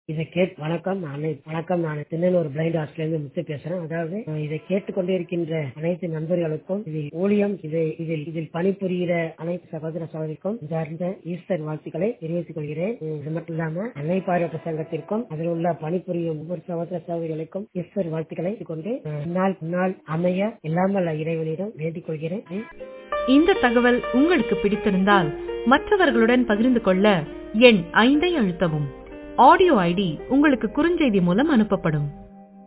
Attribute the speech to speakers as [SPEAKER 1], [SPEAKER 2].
[SPEAKER 1] இதை கேட் வணக்கம் நான் வணக்கம் நான் திருநெல்வேலி பிளைண்ட் ஹாஸ்டல்ல இருந்து முத்து பேசுறேன் அதாவது அஹ், இதை கேட்டுக்கொண்டே இருக்கின்ற அனைத்து நண்பர்களுக்கும் இதில் ஊழியம் இதை இதில் இதில் பணிபுரிகிற அனைத்து சகோதர சகோதரிக்கும் சார்ந்த ஈஸ்டர் வாழ்த்துக்களை தெரிவித்துக் கொள்கிறேன் உம், இது மட்டும் இல்லாம அன்னை பாராட்ட சங்கத்திற்கும் அதில் உள்ள பணிபுரியும் ஒவ்வொரு சகோதர சகோதரிகளுக்கும் ஈஸ்டர் வாழ்த்துக்களை கொண்டு அஹ், நாள் நாள் அமைய எல்லாமல் இறைவனிடம் வேண்டிக் கொள்கிறேன் உம்.
[SPEAKER 2] இந்த தகவல் உங்களுக்கு பிடித்திருந்தால் மற்றவர்களுடன் பகிர்ந்து கொள்ள எண் ஐந்தை அழுத்தவும் ஆடியோ ஐடி உங்களுக்கு குறுஞ்செய்தி மூலம் அனுப்பப்படும்